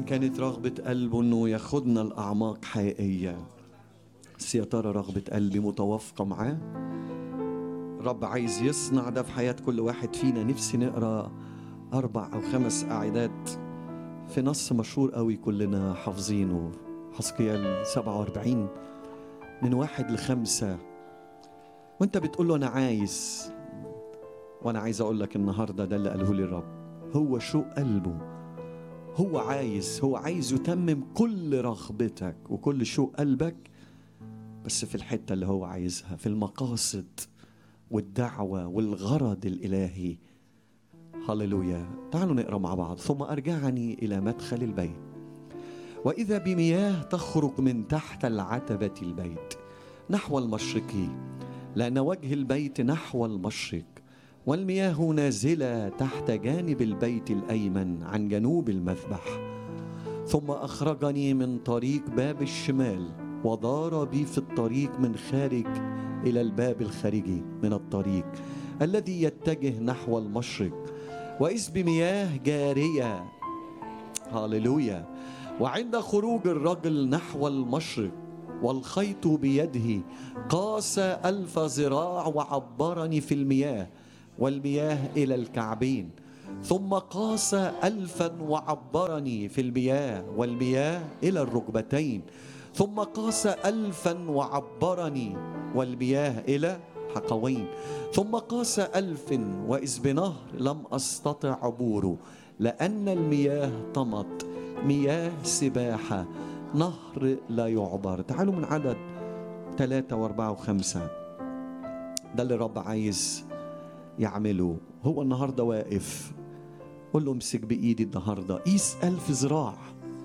كانت رغبة قلبه انه ياخدنا لأعماق حقيقية بس يا ترى رغبة قلبي متوافقة معاه؟ رب عايز يصنع ده في حياة كل واحد فينا نفسي نقرا أربع أو خمس أعداد في نص مشهور قوي كلنا حافظينه حسقيال 47 من واحد لخمسة وانت بتقول له أنا عايز وأنا عايز أقول لك النهاردة ده اللي قاله لي الرب هو شوق قلبه هو عايز هو عايز يتمم كل رغبتك وكل شوق قلبك بس في الحتة اللي هو عايزها في المقاصد والدعوة والغرض الإلهي هللويا تعالوا نقرأ مع بعض ثم أرجعني إلى مدخل البيت وإذا بمياه تخرج من تحت العتبة البيت نحو المشرقي لأن وجه البيت نحو المشرق والمياه نازلة تحت جانب البيت الأيمن عن جنوب المذبح ثم أخرجني من طريق باب الشمال ودار بي في الطريق من خارج إلى الباب الخارجي من الطريق الذي يتجه نحو المشرق وإذ بمياه جارية هاللويا وعند خروج الرجل نحو المشرق والخيط بيده قاس ألف ذراع وعبرني في المياه والمياه إلى الكعبين ثم قاس ألفا وعبرني في المياه والمياه إلى الركبتين ثم قاس ألفا وعبرني والمياه إلى حقوين ثم قاس ألف وإذ بنهر لم أستطع عبوره لأن المياه طمت مياه سباحة نهر لا يعبر تعالوا من عدد ثلاثة وأربعة وخمسة ده اللي الرب عايز يعمله هو النهاردة واقف قول له امسك بإيدي النهاردة قيس ألف ذراع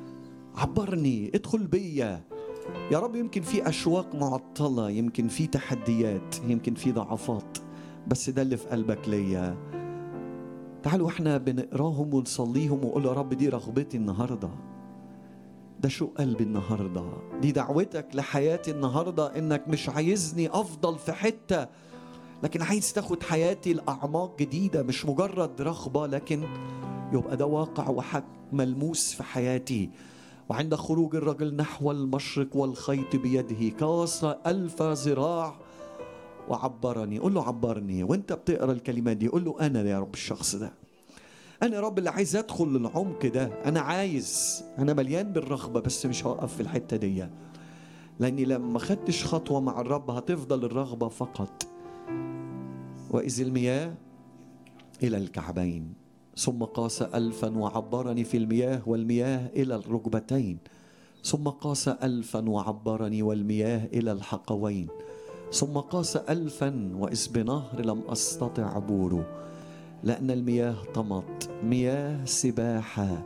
عبرني ادخل بيا يا رب يمكن في أشواق معطلة يمكن في تحديات يمكن في ضعفات بس ده اللي في قلبك ليا تعالوا احنا بنقراهم ونصليهم ونقول يا رب دي رغبتي النهارده ده شو قلبي النهارده دي دعوتك لحياتي النهارده انك مش عايزني افضل في حته لكن عايز تاخد حياتي لاعماق جديده مش مجرد رغبه لكن يبقى ده واقع وحق ملموس في حياتي وعند خروج الرجل نحو المشرق والخيط بيده كاس ألف ذراع وعبرني قول له عبرني وانت بتقرا الكلمات دي قول له انا يا رب الشخص ده انا يا رب اللي عايز ادخل للعمق ده انا عايز انا مليان بالرغبه بس مش هوقف في الحته دي لاني لما خدتش خطوه مع الرب هتفضل الرغبه فقط واذ المياه الى الكعبين ثم قاس ألفا وعبرني في المياه والمياه إلى الركبتين ثم قاس ألفا وعبرني والمياه إلى الحقوين ثم قاس ألفا وإذ بنهر لم أستطع عبوره لأن المياه طمت مياه سباحة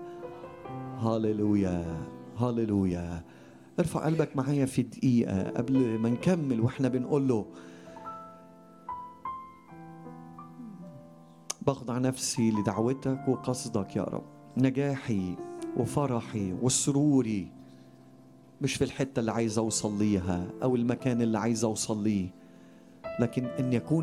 هاللويا هاللويا ارفع قلبك معايا في دقيقة قبل ما نكمل واحنا بنقول له بخضع نفسي لدعوتك وقصدك يا رب نجاحي وفرحي وسروري مش في الحتة اللي عايز أوصل ليها أو المكان اللي عايز أوصل ليه لكن إن يكون